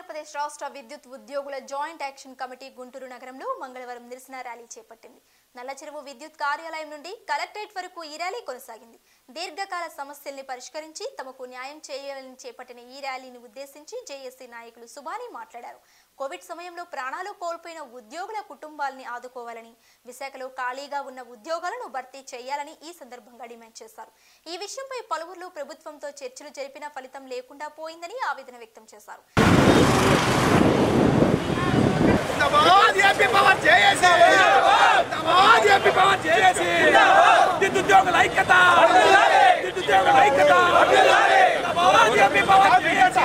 ఆంధ్రప్రదేశ్ రాష్ట్ర విద్యుత్ ఉద్యోగుల జాయింట్ యాక్షన్ కమిటీ గుంటూరు నగరంలో మంగళవారం నిరసన ర్యాలీ చేపట్టింది నల్లచెరువు విద్యుత్ కార్యాలయం నుండి కలెక్టరేట్ వరకు ఈ ర్యాలీ కొనసాగింది దీర్ఘకాల సమస్యల్ని పరిష్కరించి తమకు న్యాయం చేయాలని చేపట్టిన ఈ ర్యాలీని ఉద్దేశించి జేఏసీ నాయకులు సుబాని మాట్లాడారు కోవిడ్ సమయంలో ప్రాణాలు కోల్పోయిన ఉద్యోగుల కుటుంబాలని ఆదుకోవాలని విశాఖలో ఖాళీగా ఉన్న ఉద్యోగాలను భర్తీ చేయాలని ఈ సందర్భంగా డిమాండ్ చేశారు ఈ విషయంపై పలువురు ప్రభుత్వంతో చర్చలు జరిపిన ఫలితం లేకుండా పోయిందని ఆవేదన వ్యక్తం చేశారు జిందాబాద్ ఏపీ పవర్ జేఏసీ జిందాబాద్ ఏపీ పవర్ జేఏసీ విద్యుత్ ఉద్యోగుల ఐక్యత విద్యుత్ ఉద్యోగుల ఐక్యత జిందాబాద్ ఏపీ పవర్ జేఏసీ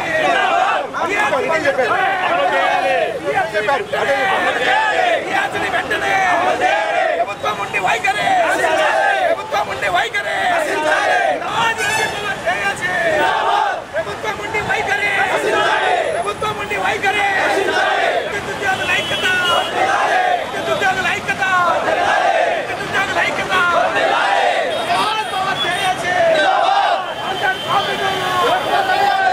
ఇయాల్సిన వెంటనే ప్రభుత్వం ఉండి వైఖరి ప్రభుత్వం ఉండి వైఖరి జిందాబాద్ ఏపీ పవర్ జేఏసీ ప్రభుత్వం ఉండి వైఖరి ప్రభుత్వం ఉండి వైఖరి విద్యుత్ ఉద్యోగుల ఐక్యత విద్యుత్ ఉద్యోగుల ఐక్యత విద్యుత్ ఉద్యోగుల ఐక్యత జిందాబాద్ పవర్ జేఏసీ అండర్ కాపీలు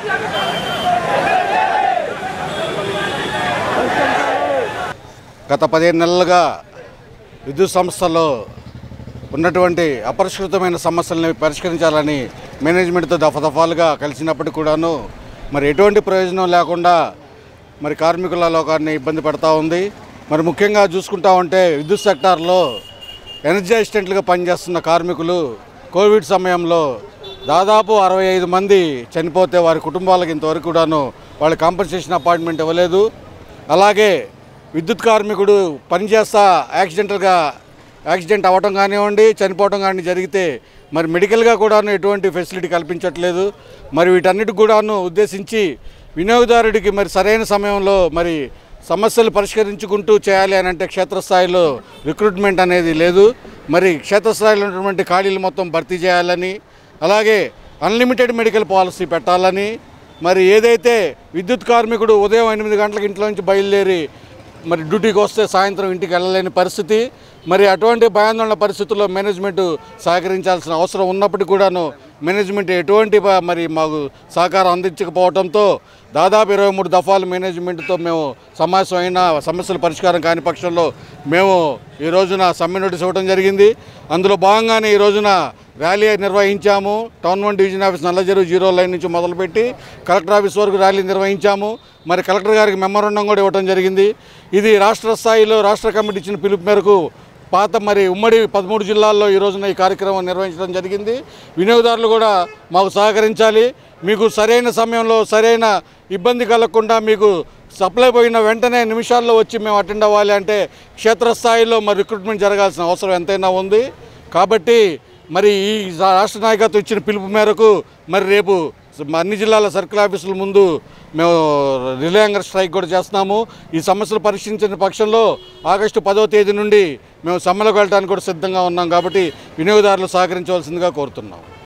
గత పదిహేను నెలలుగా విద్యుత్ సంస్థల్లో ఉన్నటువంటి అపరిష్కృతమైన సమస్యల్ని పరిష్కరించాలని మేనేజ్మెంట్తో దఫదఫాలుగా కలిసినప్పటికీ కూడాను మరి ఎటువంటి ప్రయోజనం లేకుండా మరి కార్మికుల లోకాన్ని ఇబ్బంది పెడతా ఉంది మరి ముఖ్యంగా చూసుకుంటా ఉంటే విద్యుత్ సెక్టార్లో ఎనర్జీ అసిస్టెంట్లుగా పనిచేస్తున్న కార్మికులు కోవిడ్ సమయంలో దాదాపు అరవై ఐదు మంది చనిపోతే వారి కుటుంబాలకు ఇంతవరకు కూడాను వాళ్ళ కాంపన్సేషన్ అపాయింట్మెంట్ ఇవ్వలేదు అలాగే విద్యుత్ కార్మికుడు పనిచేస్తా యాక్సిడెంటల్గా యాక్సిడెంట్ అవ్వటం కానివ్వండి చనిపోవటం కానీ జరిగితే మరి మెడికల్గా కూడాను ఎటువంటి ఫెసిలిటీ కల్పించట్లేదు మరి వీటన్నిటికి కూడాను ఉద్దేశించి వినియోగదారుడికి మరి సరైన సమయంలో మరి సమస్యలు పరిష్కరించుకుంటూ చేయాలి అని అంటే క్షేత్రస్థాయిలో రిక్రూట్మెంట్ అనేది లేదు మరి క్షేత్రస్థాయిలో ఉన్నటువంటి ఖాళీలు మొత్తం భర్తీ చేయాలని అలాగే అన్లిమిటెడ్ మెడికల్ పాలసీ పెట్టాలని మరి ఏదైతే విద్యుత్ కార్మికుడు ఉదయం ఎనిమిది గంటలకు ఇంట్లో నుంచి బయలుదేరి మరి డ్యూటీకి వస్తే సాయంత్రం ఇంటికి వెళ్ళలేని పరిస్థితి మరి అటువంటి భయాందోళన పరిస్థితుల్లో మేనేజ్మెంట్ సహకరించాల్సిన అవసరం ఉన్నప్పటికీ కూడాను మేనేజ్మెంట్ ఎటువంటి ప- మరి మాకు సహకారం అందించకపోవడంతో దాదాపు ఇరవై మూడు దఫాలు మేనేజ్మెంట్తో మేము సమావేశం అయిన సమస్యల పరిష్కారం కాని పక్షంలో మేము ఈ రోజున సమ్మె నోటీస్ ఇవ్వడం జరిగింది అందులో భాగంగానే ఈ రోజున ర్యాలీ నిర్వహించాము town one division office Nallacheruvu zero line నుంచి మొదలుపెట్టి కలెక్టర్ ఆఫీస్ వరకు ర్యాలీ నిర్వహించాము మరి కలెక్టర్ గారికి మెమోరండం కూడా ఇవ్వడం జరిగింది ఇది రాష్ట్ర స్థాయిలో రాష్ట్ర కమిటీ ఇచ్చిన పిలుపు మేరకు పాత మరి ఉమ్మడి పదమూడు జిల్లాల్లో ఈ రోజున ఈ కార్యక్రమం నిర్వహించడం జరిగింది వినియోగదారులు కూడా మాకు సహకరించాలి మీకు సరైన సమయంలో సరైన ఇబ్బంది కలగకుండా మీకు సప్లై పోయిన వెంటనే నిమిషాల్లో వచ్చి మేము అటెండ్ అవ్వాలి అంటే క్షేత్రస్థాయిలో మరి రిక్రూట్మెంట్ జరగాల్సిన అవసరం ఎంతైనా ఉంది కాబట్టి మరి ఈ రాష్ట్ర నాయకత్వం ఇచ్చిన పిలుపు మేరకు మరి రేపు అన్ని జిల్లాల సర్కిల్ ఆఫీసుల ముందు మేము రిలే యాంగర్ స్ట్రైక్ కూడా చేస్తున్నాము ఈ సమస్యలు పరిశీలించిన పక్షంలో ఆగస్టు పదో తేదీ నుండి మేము సమ్మెలకు వెళ్ళడానికి కూడా సిద్ధంగా ఉన్నాం కాబట్టి వినియోగదారులు సహకరించవలసిందిగా కోరుతున్నాం